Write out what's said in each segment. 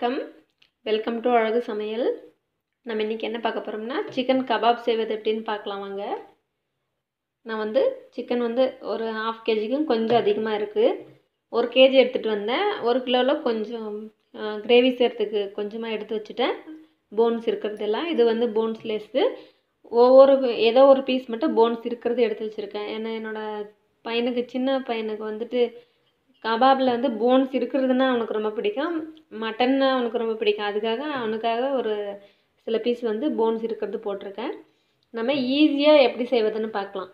வணக்கம் welcome to அழகு சமையல் நம்ம இன்றைக்கி என்ன பார்க்க போகிறோம்னா சிக்கன் கபாப் செய்வது எப்படின்னு பார்க்கலாம் வாங்க நான் வந்து சிக்கன் வந்து ஒரு ஹாஃப் கேஜிக்கும் கொஞ்சம் அதிகமாக இருக்குது ஒரு கேஜி எடுத்துகிட்டு வந்தேன் ஒரு கிலோவில் கொஞ்சம் கிரேவி சேர்த்துக்கு கொஞ்சமாக எடுத்து வச்சுட்டேன் போன்ஸ் இருக்கிறதெல்லாம் இது வந்து போன்ஸ்லெஸ்ஸு ஒவ்வொரு ஏதோ ஒரு பீஸ் மட்டும் போன்ஸ் இருக்கிறது எடுத்து வச்சுருக்கேன் ஏன்னா என்னோடய பையனுக்கு சின்ன பையனுக்கு வந்துட்டு கபாபில் வந்து போன்ஸ் இருக்கிறதுனா அவனுக்கு ரொம்ப பிடிக்கும் மட்டன்னா அவனுக்கு ரொம்ப பிடிக்கும் அதுக்காக அவனுக்காக ஒரு சில பீஸ் வந்து போன்ஸ் இருக்கிறது போட்டிருக்கேன் நம்ம ஈஸியாக எப்படி செய்வதுன்னு பார்க்கலாம்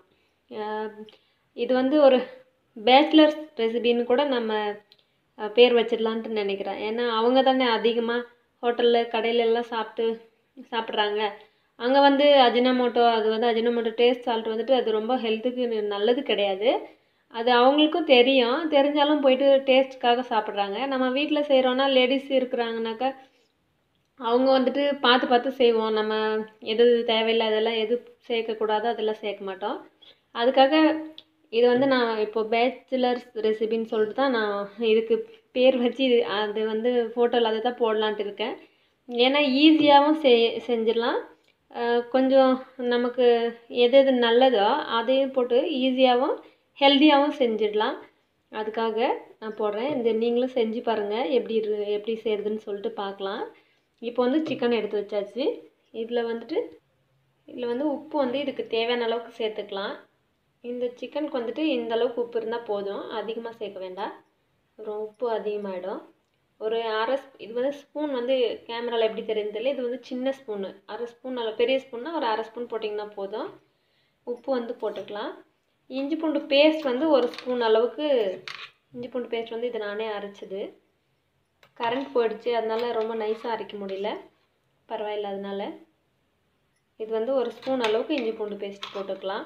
இது வந்து ஒரு பேச்சுலர்ஸ் ரெசிபின்னு கூட நம்ம பேர் வச்சிடலான்ட்டு நினைக்கிறேன் ஏன்னா அவங்க தானே அதிகமாக ஹோட்டலில் கடையில எல்லாம் சாப்பிட்டு சாப்பிட்றாங்க அங்கே வந்து அஜினமோட்டோ அது வந்து அஜினமோட்டோ டேஸ்ட் சால்ட் வந்துட்டு அது ரொம்ப ஹெல்த்துக்கு நல்லது கிடையாது அது அவங்களுக்கும் தெரியும் தெரிஞ்சாலும் போயிட்டு டேஸ்ட்டுக்காக சாப்பிட்றாங்க நம்ம வீட்டில் செய்கிறோன்னா லேடிஸ் இருக்கிறாங்கனாக்கா அவங்க வந்துட்டு பார்த்து பார்த்து செய்வோம் நம்ம எது தேவையில்லாதெல்லாம் எது சேர்க்கக்கூடாதோ அதெல்லாம் சேர்க்க மாட்டோம் அதுக்காக இது வந்து நான் இப்போ பேச்சுலர்ஸ் ரெசிபின்னு சொல்லிட்டு தான் நான் இதுக்கு பேர் வச்சு இது அது வந்து ஃபோட்டோவில் அதை தான் போடலான்ட்டு இருக்கேன் ஏன்னா ஈஸியாகவும் செ செஞ்சிடலாம் கொஞ்சம் நமக்கு எது எது நல்லதோ அதையும் போட்டு ஈஸியாகவும் ஹெல்த்தியாகவும் செஞ்சிடலாம் அதுக்காக நான் போடுறேன் இந்த நீங்களும் செஞ்சு பாருங்கள் எப்படி எப்படி செய்கிறதுன்னு சொல்லிட்டு பார்க்கலாம் இப்போ வந்து சிக்கன் எடுத்து வச்சாச்சு இதில் வந்துட்டு இதில் வந்து உப்பு வந்து இதுக்கு தேவையான அளவுக்கு சேர்த்துக்கலாம் இந்த சிக்கனுக்கு வந்துட்டு இந்த அளவுக்கு உப்பு இருந்தால் போதும் அதிகமாக சேர்க்க வேண்டாம் அப்புறம் உப்பு அதிகமாகிடும் ஒரு அரை இது வந்து ஸ்பூன் வந்து கேமராவில் எப்படி தெரியுது தெரியல இது வந்து சின்ன ஸ்பூனு அரை ஸ்பூன் அளவு பெரிய ஸ்பூன்னா ஒரு அரை ஸ்பூன் போட்டிங்கன்னா போதும் உப்பு வந்து போட்டுக்கலாம் இஞ்சி பூண்டு பேஸ்ட் வந்து ஒரு ஸ்பூன் அளவுக்கு இஞ்சி பூண்டு பேஸ்ட் வந்து இது நானே அரைச்சிது கரண்ட் போயிடுச்சு அதனால ரொம்ப நைஸாக அரைக்க முடியல பரவாயில்ல அதனால இது வந்து ஒரு ஸ்பூன் அளவுக்கு இஞ்சி பூண்டு பேஸ்ட் போட்டுக்கலாம்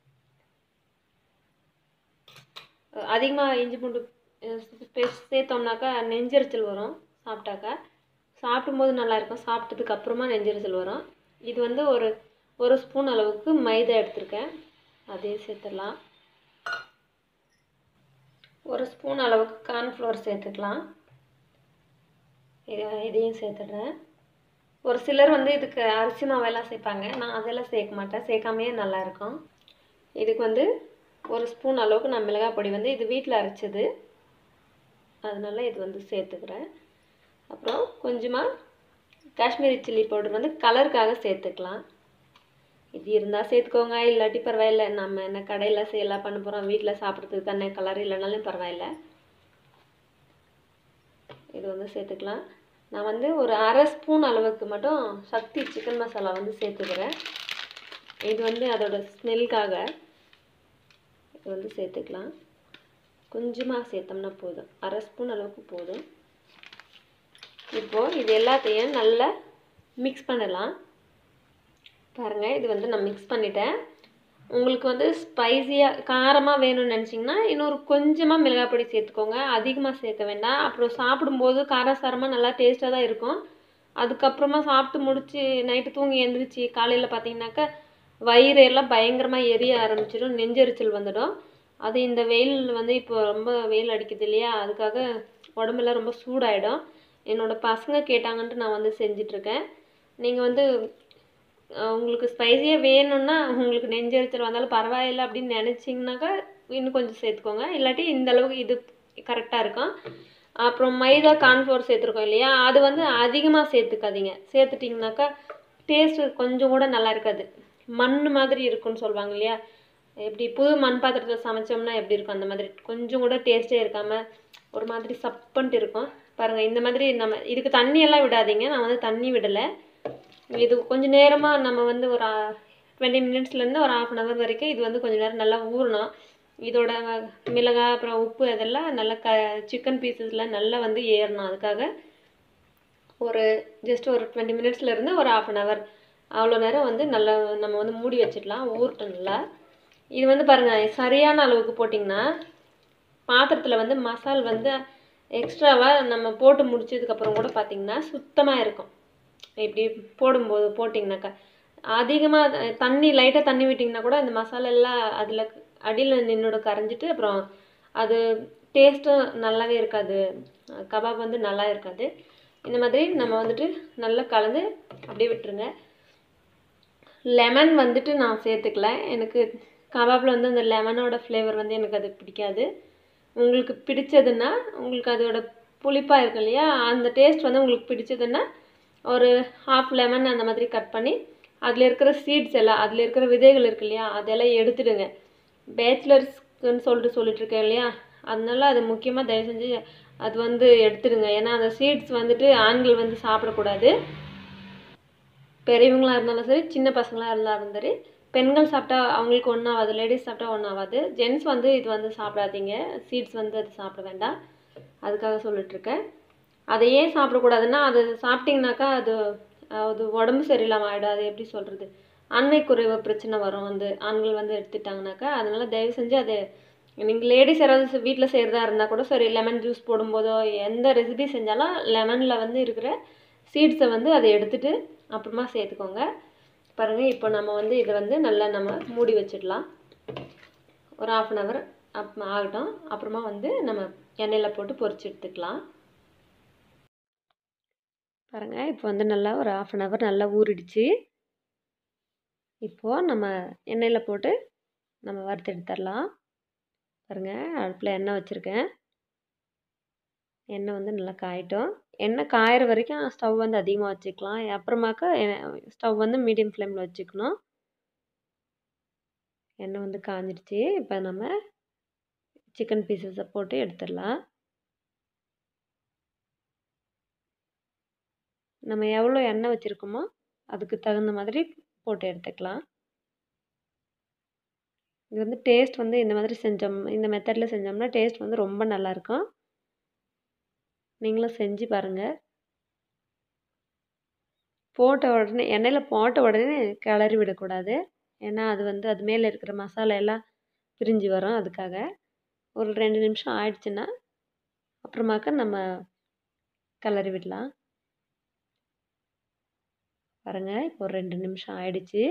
அதிகமாக இஞ்சி பூண்டு பேஸ்ட் சேர்த்தோம்னாக்கா நெஞ்சரிச்சல் வரும் சாப்பிட்டாக்கா சாப்பிடும்போது நல்லாயிருக்கும் சாப்பிட்டதுக்கு அப்புறமா நெஞ்சரிச்சல் வரும் இது வந்து ஒரு ஒரு ஸ்பூன் அளவுக்கு மைதா எடுத்திருக்கேன் அதையும் சேர்த்துடலாம் ஒரு ஸ்பூன் அளவுக்கு கார்ன்ஃப்ளவர் சேர்த்துக்கலாம் இதையும் சேர்த்துடுறேன் ஒரு சிலர் வந்து இதுக்கு அரிசி மாவெல்லாம் சேர்ப்பாங்க நான் அதெல்லாம் சேர்க்க மாட்டேன் சேர்க்காமையே நல்லாயிருக்கும் இதுக்கு வந்து ஒரு ஸ்பூன் அளவுக்கு நான் மிளகாய் பொடி வந்து இது வீட்டில் அரைச்சது அதனால் இது வந்து சேர்த்துக்கிறேன் அப்புறம் கொஞ்சமாக காஷ்மீரி சில்லி பவுடர் வந்து கலருக்காக சேர்த்துக்கலாம் இது இருந்தால் சேர்த்துக்கோங்க இல்லாட்டி பரவாயில்ல நம்ம என்ன கடையில் செய்யலாம் பண்ண போகிறோம் வீட்டில் சாப்பிட்றதுக்கு தானே கலர் இல்லைனாலும் பரவாயில்ல இது வந்து சேர்த்துக்கலாம் நான் வந்து ஒரு அரை ஸ்பூன் அளவுக்கு மட்டும் சக்தி சிக்கன் மசாலா வந்து சேர்த்துக்கிறேன் இது வந்து அதோட ஸ்மெல்காக இது வந்து சேர்த்துக்கலாம் கொஞ்சமாக சேர்த்தோம்னா போதும் அரை ஸ்பூன் அளவுக்கு போதும் இப்போது இது எல்லாத்தையும் நல்லா மிக்ஸ் பண்ணலாம் பாருங்கள் இது வந்து நான் மிக்ஸ் பண்ணிட்டேன் உங்களுக்கு வந்து ஸ்பைஸியாக காரமாக வேணும்னு நினச்சிங்கன்னா இன்னொரு கொஞ்சமாக மிளகாய் பொடி சேர்த்துக்கோங்க அதிகமாக சேர்க்க வேண்டாம் அப்புறம் சாப்பிடும்போது காரசாரமாக நல்லா டேஸ்ட்டாக தான் இருக்கும் அதுக்கப்புறமா சாப்பிட்டு முடித்து நைட்டு தூங்கி எழுந்திரிச்சி காலையில் பார்த்தீங்கன்னாக்கா வயிறு எல்லாம் பயங்கரமாக எரிய ஆரம்பிச்சிடும் நெஞ்செரிச்சல் வந்துடும் அது இந்த வெயில் வந்து இப்போ ரொம்ப வெயில் அடிக்குது இல்லையா அதுக்காக உடம்பெல்லாம் ரொம்ப சூடாயிடும் என்னோடய பசங்க கேட்டாங்கன்ட்டு நான் வந்து செஞ்சிட்ருக்கேன் நீங்கள் வந்து உங்களுக்கு ஸ்பைஸியாக வேணும்னா உங்களுக்கு நெஞ்செரிச்சல் வந்தாலும் பரவாயில்லை அப்படின்னு நினச்சிங்கனாக்கா இன்னும் கொஞ்சம் சேர்த்துக்கோங்க இல்லாட்டி இந்த அளவுக்கு இது கரெக்டாக இருக்கும் அப்புறம் மைதா கார்ன்ஃப்ளவர் சேர்த்துருக்கோம் இல்லையா அது வந்து அதிகமாக சேர்த்துக்காதீங்க சேர்த்துட்டிங்கனாக்கா டேஸ்ட்டு கொஞ்சம் கூட நல்லா இருக்காது மண் மாதிரி இருக்குன்னு சொல்லுவாங்க இல்லையா எப்படி புது மண் பாத்திரத்தில் சமைச்சோம்னா எப்படி இருக்கும் அந்த மாதிரி கொஞ்சம் கூட டேஸ்ட்டே இருக்காமல் ஒரு மாதிரி சப்பன்ட்டு இருக்கும் பாருங்கள் இந்த மாதிரி நம்ம இதுக்கு தண்ணியெல்லாம் விடாதீங்க நான் வந்து தண்ணி விடலை இது கொஞ்சம் நேரமாக நம்ம வந்து ஒரு டுவெண்ட்டி மினிட்ஸ்லேருந்து ஒரு ஆஃப் அன் ஹவர் வரைக்கும் இது வந்து கொஞ்சம் நேரம் நல்லா ஊறணும் இதோட மிளகாய் அப்புறம் உப்பு அதெல்லாம் நல்லா க சிக்கன் பீசஸில் நல்லா வந்து ஏறணும் அதுக்காக ஒரு ஜஸ்ட் ஒரு டுவெண்ட்டி மினிட்ஸ்லேருந்து ஒரு ஆஃப் அன் ஹவர் அவ்வளோ நேரம் வந்து நல்லா நம்ம வந்து மூடி வச்சிடலாம் ஊறட்டும் நல்லா இது வந்து பாருங்கள் சரியான அளவுக்கு போட்டிங்கன்னா பாத்திரத்தில் வந்து மசால் வந்து எக்ஸ்ட்ராவாக நம்ம போட்டு முடிச்சதுக்கப்புறம் கூட பார்த்திங்கன்னா சுத்தமாக இருக்கும் இப்படி போடும்போது போட்டிங்கனாக்கா அதிகமாக தண்ணி லைட்டாக தண்ணி விட்டிங்கன்னா கூட அந்த மசாலா எல்லாம் அதில் அடியில் நின்னோட கரைஞ்சிட்டு அப்புறம் அது டேஸ்ட்டும் நல்லாவே இருக்காது கபாப் வந்து நல்லா இருக்காது இந்த மாதிரி நம்ம வந்துட்டு நல்லா கலந்து அப்படியே விட்டுருங்க லெமன் வந்துட்டு நான் சேர்த்துக்கல எனக்கு கபாப்பில் வந்து அந்த லெமனோட ஃப்ளேவர் வந்து எனக்கு அது பிடிக்காது உங்களுக்கு பிடிச்சதுன்னா உங்களுக்கு அதோட புளிப்பாக இருக்கு இல்லையா அந்த டேஸ்ட் வந்து உங்களுக்கு பிடிச்சதுன்னா ஒரு ஹாஃப் லெமன் அந்த மாதிரி கட் பண்ணி அதில் இருக்கிற சீட்ஸ் எல்லாம் அதில் இருக்கிற விதைகள் இருக்கு இல்லையா அதெல்லாம் எடுத்துடுங்க பேச்சுலர்ஸ்க்குன்னு சொல்லிட்டு சொல்லிட்டு இருக்கேன் இல்லையா அதனால அது முக்கியமாக தயவு செஞ்சு அது வந்து எடுத்துடுங்க ஏன்னா அந்த சீட்ஸ் வந்துட்டு ஆண்கள் வந்து சாப்பிடக்கூடாது பெரியவங்களா இருந்தாலும் சரி சின்ன பசங்களாக இருந்தாலும் சரி பெண்கள் சாப்பிட்டா அவங்களுக்கு ஒன்றும் ஆகாது லேடிஸ் சாப்பிட்டா ஒன்றும் ஆகாது ஜென்ட்ஸ் வந்து இது வந்து சாப்பிடாதீங்க சீட்ஸ் வந்து அது சாப்பிட வேண்டாம் அதுக்காக சொல்லிட்டுருக்கேன் அதை ஏன் சாப்பிடக்கூடாதுன்னா அது சாப்பிட்டிங்கனாக்கா அது அது உடம்பு சரியில்லாமல் ஆகிடும் அது எப்படி சொல்கிறது ஆண்மை குறைவு பிரச்சனை வரும் வந்து ஆண்கள் வந்து எடுத்துட்டாங்கனாக்கா அதனால தயவு செஞ்சு அது நீங்கள் லேடிஸ் யாராவது வீட்டில் செய்கிறதா இருந்தால் கூட சரி லெமன் ஜூஸ் போடும்போதோ எந்த ரெசிபி செஞ்சாலும் லெமனில் வந்து இருக்கிற சீட்ஸை வந்து அதை எடுத்துட்டு அப்புறமா சேர்த்துக்கோங்க பாருங்கள் இப்போ நம்ம வந்து இதை வந்து நல்லா நம்ம மூடி வச்சிடலாம் ஒரு ஆஃப் அன் ஹவர் அப் ஆகட்டும் அப்புறமா வந்து நம்ம எண்ணெயில் போட்டு பொரிச்சு எடுத்துக்கலாம் பாருங்கள் இப்போ வந்து நல்லா ஒரு ஆஃப் அன் ஹவர் நல்லா ஊறிடுச்சு இப்போது நம்ம எண்ணெயில் போட்டு நம்ம வறுத்து எடுத்துடலாம் பாருங்கள் அடுப்பில் எண்ணெய் வச்சுருக்கேன் எண்ணெய் வந்து நல்லா காயட்டும் எண்ணெய் காயிற வரைக்கும் ஸ்டவ் வந்து அதிகமாக வச்சுக்கலாம் அப்புறமாக்கா ஸ்டவ் வந்து மீடியம் ஃப்ளேமில் வச்சுக்கணும் எண்ணெய் வந்து காஞ்சிடுச்சு இப்போ நம்ம சிக்கன் பீசஸை போட்டு எடுத்துடலாம் நம்ம எவ்வளோ எண்ணெய் வச்சுருக்கோமோ அதுக்கு தகுந்த மாதிரி போட்டு எடுத்துக்கலாம் இது வந்து டேஸ்ட் வந்து இந்த மாதிரி செஞ்சோம் இந்த மெத்தடில் செஞ்சோம்னா டேஸ்ட் வந்து ரொம்ப நல்லாயிருக்கும் நீங்களும் செஞ்சு பாருங்கள் போட்ட உடனே எண்ணெயில் போட்ட உடனே கிளறி விடக்கூடாது ஏன்னா அது வந்து அது மேலே இருக்கிற மசாலா எல்லாம் பிரிஞ்சு வரும் அதுக்காக ஒரு ரெண்டு நிமிஷம் ஆயிடுச்சுன்னா அப்புறமாக்க நம்ம கிளறி விடலாம் பாருங்கள் இப்போ ஒரு ரெண்டு நிமிஷம் ஆயிடுச்சு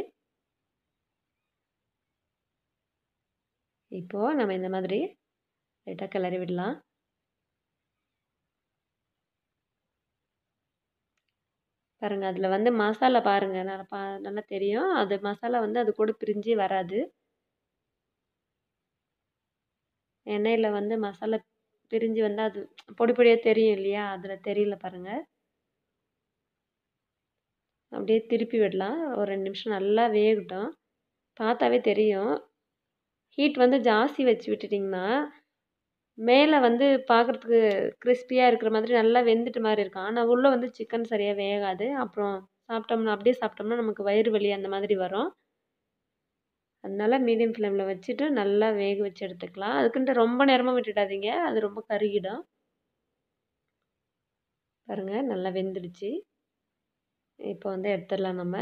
இப்போது நம்ம இந்த மாதிரி லைட்டாக கிளறி விடலாம் பாருங்கள் அதில் வந்து மசாலா பாருங்கள் நல்லா பா நல்லா தெரியும் அது மசாலா வந்து அது கூட பிரிஞ்சு வராது எண்ணெயில் வந்து மசாலா பிரிஞ்சு வந்தால் அது பொடி பொடியாக தெரியும் இல்லையா அதில் தெரியல பாருங்கள் அப்படியே திருப்பி விடலாம் ஒரு ரெண்டு நிமிஷம் நல்லா வேகட்டும் பார்த்தாவே தெரியும் ஹீட் வந்து ஜாஸ்தி வச்சு விட்டுட்டிங்கன்னா மேலே வந்து பார்க்குறதுக்கு கிறிஸ்பியாக இருக்கிற மாதிரி நல்லா வெந்துட்ட மாதிரி இருக்கும் ஆனால் உள்ளே வந்து சிக்கன் சரியாக வேகாது அப்புறம் சாப்பிட்டோம்னா அப்படியே சாப்பிட்டோம்னா நமக்கு வயிறு வலி அந்த மாதிரி வரும் அதனால மீடியம் ஃப்ளேமில் வச்சுட்டு நல்லா வேக வச்சு எடுத்துக்கலாம் அதுக்குன்ட்டு ரொம்ப நேரமாக விட்டுடாதீங்க அது ரொம்ப கருகிடும் பாருங்கள் நல்லா வெந்துடுச்சு இப்போ வந்து எடுத்துடலாம் நம்ம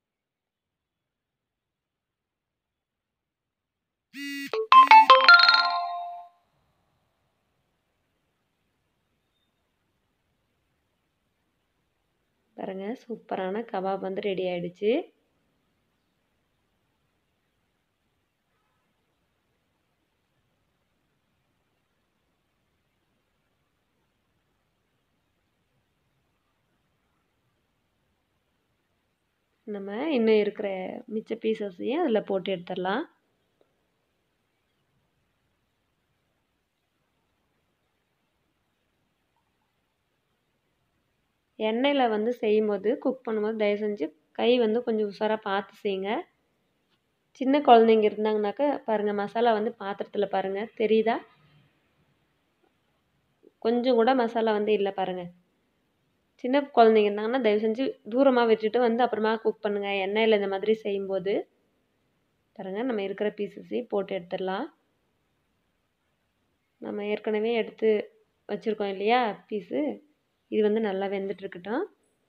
பாருங்கள் சூப்பரான கபாப் வந்து ரெடி ஆயிடுச்சு நம்ம இன்னும் இருக்கிற மிச்ச பீசஸையும் அதில் போட்டு எடுத்துடலாம் எண்ணெயில் வந்து செய்யும்போது குக் பண்ணும்போது தயவு செஞ்சு கை வந்து கொஞ்சம் உஷாராக பார்த்து செய்யுங்க சின்ன குழந்தைங்க இருந்தாங்கனாக்கா பாருங்கள் மசாலா வந்து பாத்திரத்தில் பாருங்கள் தெரியுதா கொஞ்சம் கூட மசாலா வந்து இல்லை பாருங்கள் சின்ன குழந்தைங்க இருந்தாங்கன்னா தயவு செஞ்சு தூரமாக விட்டுட்டு வந்து அப்புறமா குக் பண்ணுங்கள் எண்ணெயில் இந்த மாதிரி செய்யும்போது பாருங்கள் நம்ம இருக்கிற பீசஸையும் போட்டு எடுத்துடலாம் நம்ம ஏற்கனவே எடுத்து வச்சுருக்கோம் இல்லையா பீஸு இது வந்து நல்லா வெந்துட்டுருக்கட்டும்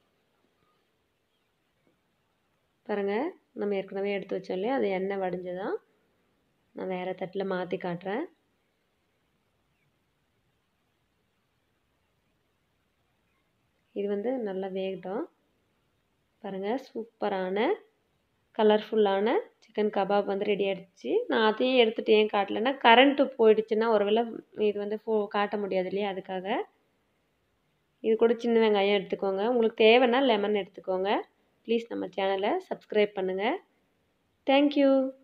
பாருங்கள் நம்ம ஏற்கனவே எடுத்து வச்சோம் இல்லையா அது எண்ணெய் வடிஞ்சதான் நான் வேறு தட்டில் மாற்றி காட்டுறேன் இது வந்து நல்லா வேகட்டும் பாருங்கள் சூப்பரான கலர்ஃபுல்லான சிக்கன் கபாப் வந்து ரெடி ஆகிடுச்சு நான் அதையும் எடுத்துகிட்டு ஏன் காட்டலைன்னா கரண்ட்டு போயிடுச்சுன்னா ஒருவேளை இது வந்து ஃபோ காட்ட முடியாது இல்லையா அதுக்காக இது கூட சின்ன வெங்காயம் எடுத்துக்கோங்க உங்களுக்கு தேவைன்னா லெமன் எடுத்துக்கோங்க ப்ளீஸ் நம்ம சேனலை சப்ஸ்கிரைப் பண்ணுங்கள் தேங்க்யூ